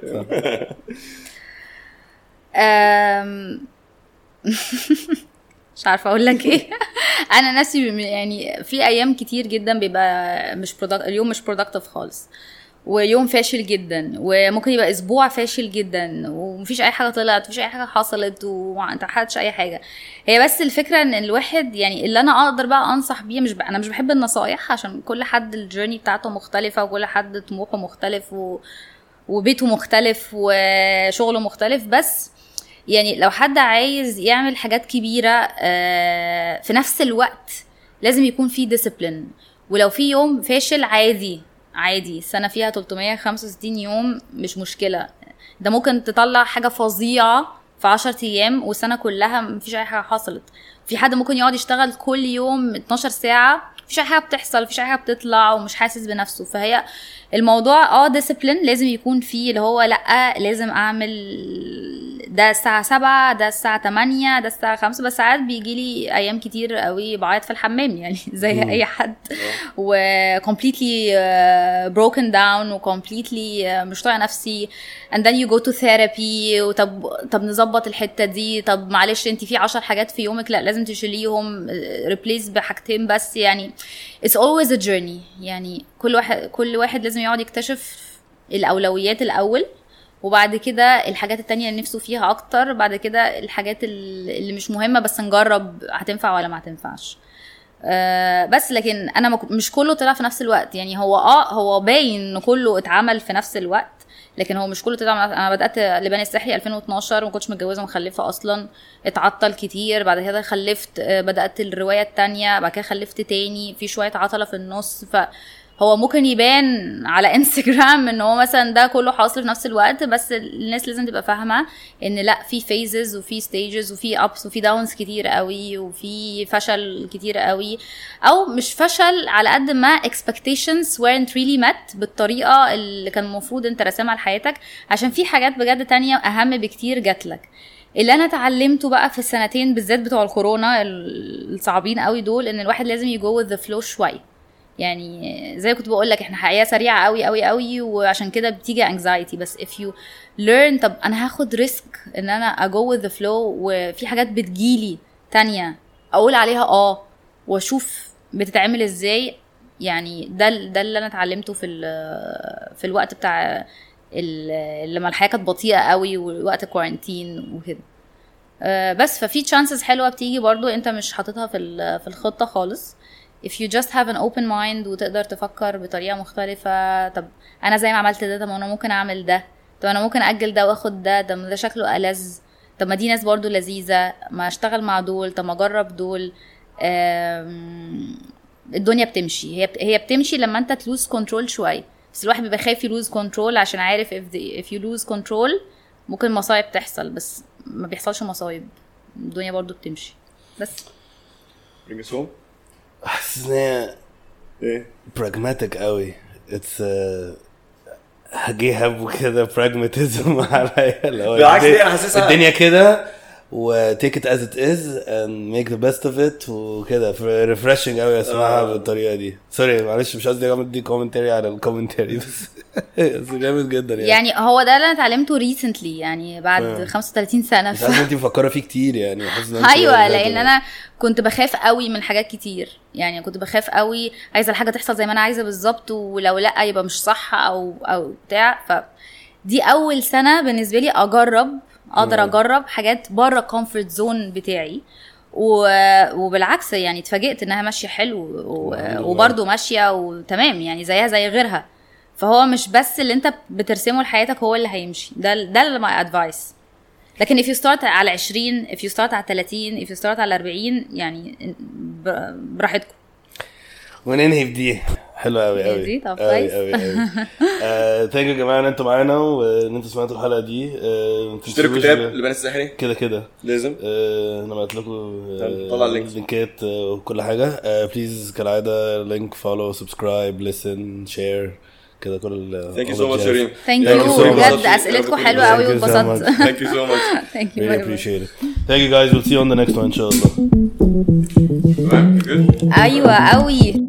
أم... مش عارفه اقول لك ايه انا نفسي بم- يعني في ايام كتير جدا بيبقى مش برودكت اليوم مش برودكتيف خالص ويوم فاشل جدا وممكن يبقى اسبوع فاشل جدا ومفيش اي حاجه طلعت مفيش اي حاجه حصلت وما حدش اي حاجه هي بس الفكره ان الواحد يعني اللي انا اقدر بقى انصح بيه مش ب... انا مش بحب النصايح عشان كل حد الجيرني بتاعته مختلفه وكل حد طموحه مختلف و... وبيته مختلف وشغله مختلف بس يعني لو حد عايز يعمل حاجات كبيره آه، في نفس الوقت لازم يكون في ديسيبلين ولو في يوم فاشل عادي عادي السنه فيها 365 يوم مش مشكله ده ممكن تطلع حاجه فظيعه في 10 ايام والسنه كلها مفيش اي حاجه حصلت في حد ممكن يقعد يشتغل كل يوم 12 ساعه مفيش اي حاجه بتحصل مفيش اي حاجه بتطلع ومش حاسس بنفسه فهي الموضوع اه ديسيبلين لازم يكون فيه اللي هو لا لازم اعمل ده الساعة سبعة ده الساعة تمانية ده الساعة خمسة بس ساعات بيجي لي أيام كتير قوي بعيط في الحمام يعني زي مم. أي حد و completely uh, broken down و completely uh, مش طايقة نفسي and then you go to therapy وطب طب نظبط الحتة دي طب معلش انت في عشر حاجات في يومك لا لازم تشيليهم uh, replace بحاجتين بس يعني it's always a journey يعني كل واحد كل واحد لازم يقعد يكتشف الأولويات الأول وبعد كده الحاجات التانية اللي نفسه فيها اكتر بعد كده الحاجات ال- اللي مش مهمة بس نجرب هتنفع ولا ما هتنفعش آه بس لكن انا ما ك- مش كله طلع في نفس الوقت يعني هو اه هو باين ان كله اتعمل في نفس الوقت لكن هو مش كله طلع انا بدات لبنان السحري 2012 وما كنتش متجوزه ومخلفه اصلا اتعطل كتير بعد كده خلفت آه، بدات الروايه التانية بعد كده خلفت تاني في شويه عطله في النص ف هو ممكن يبان على انستجرام ان هو مثلا ده كله حاصل في نفس الوقت بس الناس لازم تبقى فاهمه ان لا في فيزز وفي ستيجز وفي ابس وفي داونز كتير قوي وفي فشل كتير قوي او مش فشل على قد ما expectations weren't really met بالطريقه اللي كان المفروض انت راسمها لحياتك عشان في حاجات بجد تانية اهم بكتير جات لك اللي انا اتعلمته بقى في السنتين بالذات بتوع الكورونا الصعبين قوي دول ان الواحد لازم يجو with the flow شويه يعني زي ما كنت بقول لك احنا حياه سريعه قوي قوي قوي وعشان كده بتيجي anxiety بس if you learn طب انا هاخد ريسك ان انا اجو with the flow وفي حاجات بتجيلي تانية اقول عليها اه واشوف بتتعمل ازاي يعني ده ده اللي انا اتعلمته في ال- في الوقت بتاع ال- لما الحياه كانت بطيئه قوي ووقت الكورنتين وكده آه، بس ففي تشانسز حلوه بتيجي برضو انت مش حاططها في ال- في الخطه خالص if you just have an open mind وتقدر تفكر بطريقه مختلفه طب انا زي ما عملت ده طب ما انا ممكن اعمل ده طب انا ممكن اجل ده واخد ده طب ما ده شكله ألذ طب ما دي ناس برضو لذيذه ما اشتغل مع دول طب ما اجرب دول آم، الدنيا بتمشي هي هي بتمشي لما انت تلوز كنترول شويه بس الواحد بيبقى خايف يلوز كنترول عشان عارف if, the, if you lose control ممكن مصايب تحصل بس ما بيحصلش مصايب الدنيا برضو بتمشي بس bring us home حاسس ان هي ايه براجماتيك قوي اتس جه هب كده براجماتيزم عليا اللي هو بالعكس الدنيا- ليه؟ أنا حاسسها- الدنيا كده وتيك ات از ات از اند ميك ذا بيست اوف ات وكده ريفرشنج قوي اسمعها آه. بالطريقه دي سوري معلش مش قصدي اعمل دي كومنتري على الكومنتري بس بس جامد جدا يعني, يعني هو ده اللي انا اتعلمته ريسنتلي يعني بعد آه. 35 سنه مش ف... عارف انت مفكره فيه كتير يعني حاسس إن أنت ايوه بجد- لان انا كنت بخاف قوي من حاجات كتير يعني كنت بخاف قوي عايزه الحاجه تحصل زي ما انا عايزه بالظبط ولو لا يبقى مش صح او او بتاع ف دي اول سنه بالنسبه لي اجرب اقدر اجرب حاجات بره الكومفورت زون بتاعي و... وبالعكس يعني اتفاجئت انها ماشيه حلو و... الحمد لله. وبرده ماشيه وتمام يعني زيها زي غيرها فهو مش بس اللي انت بترسمه لحياتك هو اللي هيمشي ده ده اللي ماي ادفايس لكن if you start على 20 if you start على 30 if you start على 40 يعني ب- براحتكم وننهي بدي حلوه قوي قوي دي؟ طب قوي كويس. قوي قوي ثانك يو يا جماعه ان انتوا معانا وان انتوا سمعتوا الحلقه دي آه، ما اشتروا تنسوش- كتاب لبنان السحري كده كده لازم آه، انا بعت لكم آه، طلع اللينك. اللينكات آه، وكل حاجه بليز كالعاده لينك فولو سبسكرايب ليسن شير كده كل ال ثانك يو all سو the ماتش jazz. ريم ثانك Thank you so يو much. بجد اسئلتكم حلوه Thank قوي you so واتبسطت much. ثانك يو سو ماتش ثانك يو really appreciate it thank you guys we'll see you on the next one ان شاء الله تمام good ايوه قوي